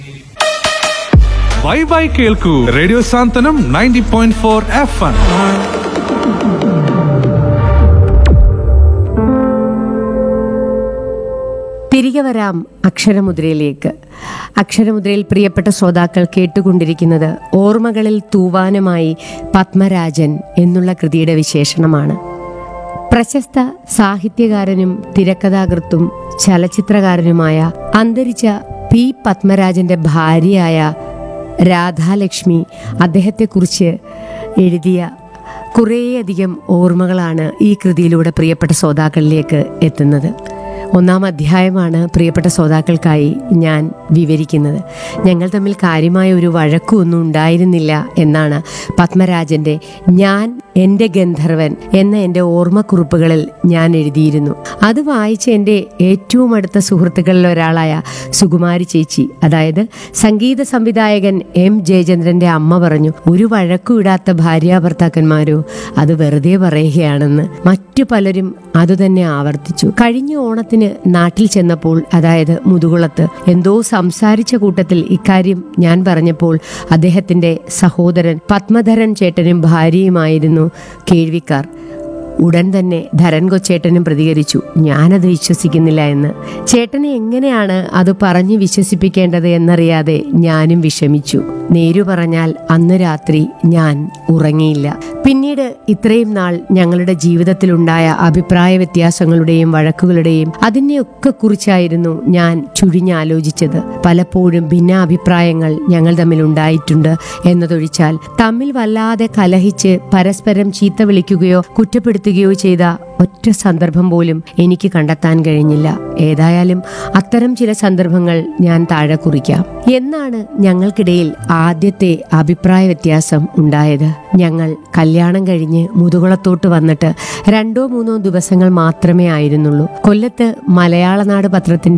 by bye കേൾക്കൂ radio Santhwanam ninety point four F M തിരികെ വരാം അക്ഷരമുദ്രയിലേക്ക് അക്ഷരമുദ്രയിൽ പ്രിയപ്പെട്ട ശ്രോതാക്കൾ കേട്ടുകൊണ്ടിരിക്കുന്നത് ഓർമ്മകളിൽ തൂവാനുമായി പത്മരാജൻ എന്നുള്ള കൃതിയുടെ വിശേഷണമാണ് പ്രശസ്ത സാഹിത്യകാരനും തിരക്കഥാകൃത്തും ചലച്ചിത്രകാരനുമായ അന്തരിച്ച പി പത്മരാജന്റെ ഭാര്യയായ രാധാലക്ഷ്മി അദ്ദേഹത്തെക്കുറിച്ച് എഴുതിയ കുറേയധികം ഓർമ്മകളാണ് ഈ കൃതിയിലൂടെ പ്രിയപ്പെട്ട ശ്രോതാക്കളിലേക്ക് എത്തുന്നത് ഒന്നാം അധ്യായമാണ് പ്രിയപ്പെട്ട ശ്രോതാക്കൾക്കായി ഞാൻ വിവരിക്കുന്നത് ഞങ്ങൾ തമ്മിൽ കാര്യമായ ഒരു വഴക്കുമൊന്നും ഉണ്ടായിരുന്നില്ല എന്നാണ് പത്മരാജന്റെ ഞാൻ എൻ്റെ ഗന്ധർവൻ എന്ന എൻ്റെ ഓർമ്മക്കുറിപ്പുകളിൽ ഞാൻ എഴുതിയിരുന്നു അത് വായിച്ച എൻ്റെ ഏറ്റവും അടുത്ത സുഹൃത്തുക്കളിൽ ഒരാളായ സുകുമാരി ചേച്ചി അതായത് സംഗീത സംവിധായകൻ എം ജയചന്ദ്രന്റെ അമ്മ പറഞ്ഞു ഒരു വഴക്കും ഇടാത്ത ഭാര്യാഭർത്താക്കന്മാരോ അത് വെറുതെ പറയുകയാണെന്ന് മറ്റു പലരും അതുതന്നെ ആവർത്തിച്ചു കഴിഞ്ഞ ഓണത്തിന് നാട്ടിൽ ചെന്നപ്പോൾ അതായത് മുതുകുളത്ത് എന്തോ സംസാരിച്ച കൂട്ടത്തിൽ ഇക്കാര്യം ഞാൻ പറഞ്ഞപ്പോൾ അദ്ദേഹത്തിന്റെ സഹോദരൻ പത്മധരൻ ചേട്ടനും ഭാര്യയുമായിരുന്നു കേൾവിക്കാർ ഉടൻ തന്നെ ധരൻ കൊച്ചേട്ടനും പ്രതികരിച്ചു ഞാനത് വിശ്വസിക്കുന്നില്ല എന്ന് ചേട്ടനെ എങ്ങനെയാണ് അത് പറഞ്ഞ് വിശ്വസിപ്പിക്കേണ്ടത് എന്നറിയാതെ ഞാനും വിഷമിച്ചു നേരു പറഞ്ഞാൽ അന്ന് രാത്രി ഞാൻ ഉറങ്ങിയില്ല പിന്നീട് ഇത്രയും നാൾ ഞങ്ങളുടെ ജീവിതത്തിലുണ്ടായ അഭിപ്രായ വ്യത്യാസങ്ങളുടെയും വഴക്കുകളുടെയും അതിനെയൊക്കെ കുറിച്ചായിരുന്നു ഞാൻ ചുഴിഞ്ഞാലോചിച്ചത് പലപ്പോഴും ഭിന്നാഭിപ്രായങ്ങൾ ഞങ്ങൾ തമ്മിൽ ഉണ്ടായിട്ടുണ്ട് എന്നതൊഴിച്ചാൽ തമ്മിൽ വല്ലാതെ കലഹിച്ച് പരസ്പരം ചീത്ത വിളിക്കുകയോ കുറ്റപ്പെടുത്തുകയോ ചെയ്ത ഒറ്റ സന്ദർഭം പോലും എനിക്ക് കണ്ടെത്താൻ കഴിഞ്ഞില്ല ഏതായാലും അത്തരം ചില സന്ദർഭങ്ങൾ ഞാൻ താഴെ കുറിക്കാം എന്നാണ് ഞങ്ങൾക്കിടയിൽ ആദ്യത്തെ അഭിപ്രായ വ്യത്യാസം ഉണ്ടായത് ഞങ്ങൾ കല്യാണം കഴിഞ്ഞ് മുതുകുളത്തോട്ട് വന്നിട്ട് രണ്ടോ മൂന്നോ ദിവസങ്ങൾ മാത്രമേ ആയിരുന്നുള്ളൂ കൊല്ലത്ത് മലയാളനാട് പത്രത്തിന്റെ